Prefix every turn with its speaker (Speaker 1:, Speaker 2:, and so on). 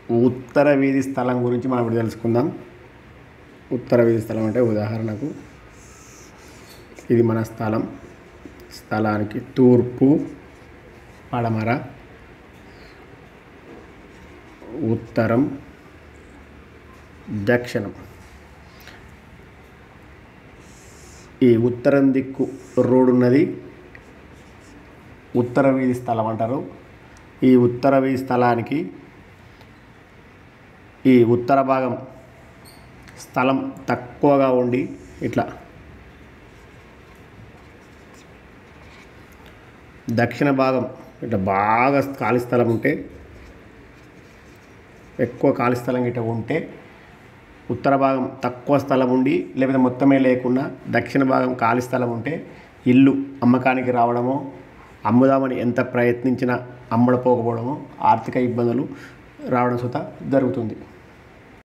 Speaker 1: ఉత్తర వీధి స్థలం గురించి మనం ఇప్పుడు తెలుసుకుందాం ఉత్తర వీధి స్థలం అంటే ఉదాహరణకు ఇది మన స్థలం స్థలానికి తూర్పు పడమర ఉత్తరం దక్షిణం ఈ ఉత్తరం దిక్కు రోడ్ ఉన్నది ఉత్తర వీధి స్థలం అంటారు ఈ ఉత్తర వీధి స్థలానికి ఈ ఉత్తర భాగం స్థలం తక్కువగా ఉండి ఇట్లా దక్షిణ భాగం ఇట్లా బాగా ఖాళీ స్థలం ఉంటే ఎక్కువ ఖాళీ స్థలం గిట్ట ఉంటే ఉత్తర భాగం తక్కువ స్థలం ఉండి లేకపోతే మొత్తమే లేకుండా దక్షిణ భాగం ఖాళీ స్థలం ఉంటే ఇల్లు అమ్మకానికి రావడమో అమ్ముదామని ఎంత ప్రయత్నించినా అమ్మడపోకపోవడమో ఆర్థిక ఇబ్బందులు రావడం సుత జరుగుతుంది